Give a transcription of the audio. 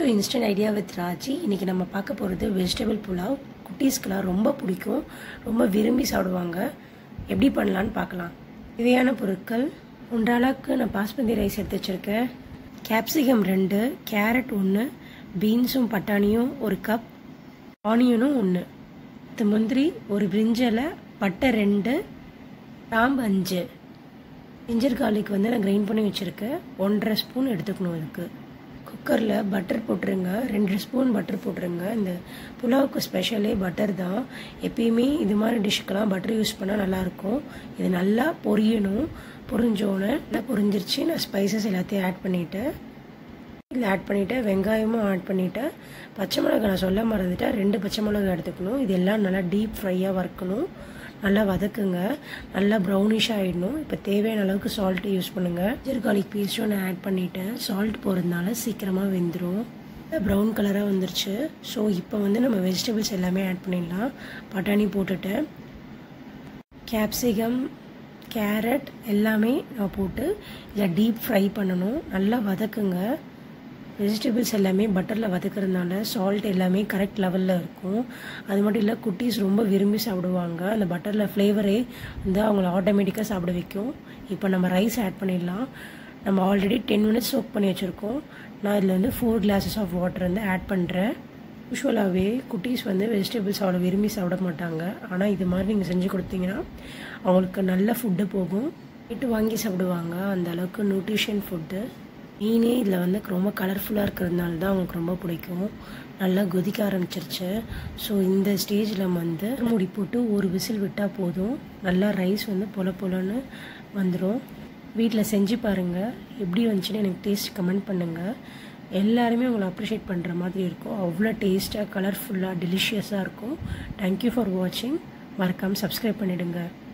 instant idea with Raji இன்றைக்கி நம்ம பார்க்க போகிறது வெஜிடபிள் புலாவ் குட்டீஸ்க்கெலாம் ரொம்ப பிடிக்கும் ரொம்ப விரும்பி சாப்பிடுவாங்க எப்படி பண்ணலான்னு பார்க்கலாம் தேவையான பொருட்கள் ஒன்றாளாக்கு நான் பாஸ்மதி ரைஸ் எடுத்து வச்சுருக்கேன் கேப்சிகம் ரெண்டு கேரட் ஒன்று பீன்ஸும் பட்டாணியும் ஒரு கப் ஆனியனும் ஒன்று பத்து முந்திரி ஒரு பிரிஞ்சலை பட்டை ரெண்டு கிராம்பு அஞ்சு ஜிஞ்சர் கார்லிக் வந்து நான் கிரைண்ட் பண்ணி வச்சுருக்கேன் ஒன்றரை ஸ்பூன் எடுத்துக்கணும் இதுக்கு குக்கரில் பட்டர் போட்டுருங்க ரெண்டு ஸ்பூன் பட்டர் போட்டுருங்க இந்த புலாவுக்கு ஸ்பெஷலே பட்டர் தான் எப்பயுமே இது மாதிரி டிஷ்க்கெலாம் பட்டர் யூஸ் பண்ணால் நல்லாயிருக்கும் இது நல்லா பொரியணும் பொரிஞ்சோன்னே நல்லா பொரிஞ்சிருச்சு நான் ஸ்பைசஸ் எல்லாத்தையும் ஆட் பண்ணிவிட்டேன் இதில் ஆட் பண்ணிவிட்டேன் வெங்காயமும் ஆட் பண்ணிவிட்டேன் பச்சை மிளகா நான் சொல்ல மறந்துட்டேன் ரெண்டு பச்சை மிளகா எடுத்துக்கணும் இது எல்லாம் நல்லா டீப் ஃப்ரையாக வறுக்கணும் நல்லா வதக்குங்க நல்லா ப்ரௌனிஷ் ஆகிடணும் இப்போ தேவையான அளவுக்கு சால்ட்டு யூஸ் பண்ணுங்கள் ஜிர் கார்லிக் பீஸ்டும் நான் ஆட் பண்ணிட்டேன் சால்ட் போகிறதுனால சீக்கிரமாக வெந்துடும் ப்ரௌன் கலராக வந்துருச்சு ஸோ இப்போ வந்து நம்ம வெஜிடபிள்ஸ் எல்லாமே ஆட் பண்ணிடலாம் பட்டாணி போட்டுட்டேன் கேப்சிகம் கேரட் எல்லாமே நான் போட்டு இதை டீப் ஃப்ரை பண்ணணும் நல்லா வதக்குங்க வெஜிடபிள்ஸ் எல்லாமே பட்டரில் வதக்குறதுனால சால்ட் எல்லாமே கரெக்ட் லெவலில் இருக்கும் அது மட்டும் இல்லை குட்டீஸ் ரொம்ப விரும்பி சாப்பிடுவாங்க அந்த பட்டரில் ஃப்ளேவரே வந்து அவங்கள ஆட்டோமேட்டிக்காக சாப்பிட வைக்கும் இப்போ நம்ம ரைஸ் ஆட் பண்ணிடலாம் நம்ம ஆல்ரெடி டென் மினிட்ஸ் சோக் பண்ணி வச்சுருக்கோம் நான் இதில் வந்து ஃபோர் கிளாஸஸ் ஆஃப் வாட்டர் வந்து ஆட் பண்ணுறேன் யூஸ்வலாகவே குட்டீஸ் வந்து வெஜிடபிள்ஸ் அவ்வளோ விரும்பி சாப்பிட மாட்டாங்க ஆனால் இது மாதிரி நீங்கள் செஞ்சு கொடுத்தீங்கன்னா அவங்களுக்கு நல்ல ஃபுட்டு போகும் வீட்டு வாங்கி சாப்பிடுவாங்க அந்த அளவுக்கு நியூட்ரிஷன் ஃபுட்டு மீனே இதில் வந்து ரொம்ப கலர்ஃபுல்லாக இருக்கிறதுனால தான் அவங்களுக்கு ரொம்ப பிடிக்கும் நல்லா கொதிக்க ஆரம்பிச்சிருச்சு ஸோ இந்த ஸ்டேஜில் வந்து மூடி போட்டு ஒரு விசில் விட்டால் போதும் நல்லா ரைஸ் வந்து பொல பொலன்னு வந்துடும் வீட்டில் செஞ்சு பாருங்கள் எப்படி வந்துச்சுன்னு எனக்கு டேஸ்ட் கமெண்ட் பண்ணுங்கள் எல்லாருமே உங்களை அப்ரிஷியேட் பண்ணுற மாதிரி இருக்கும் அவ்வளோ டேஸ்ட்டாக கலர்ஃபுல்லாக டெலிஷியஸாக இருக்கும் தேங்க்யூ ஃபார் வாட்சிங் மறக்காமல் சப்ஸ்கிரைப் பண்ணிவிடுங்க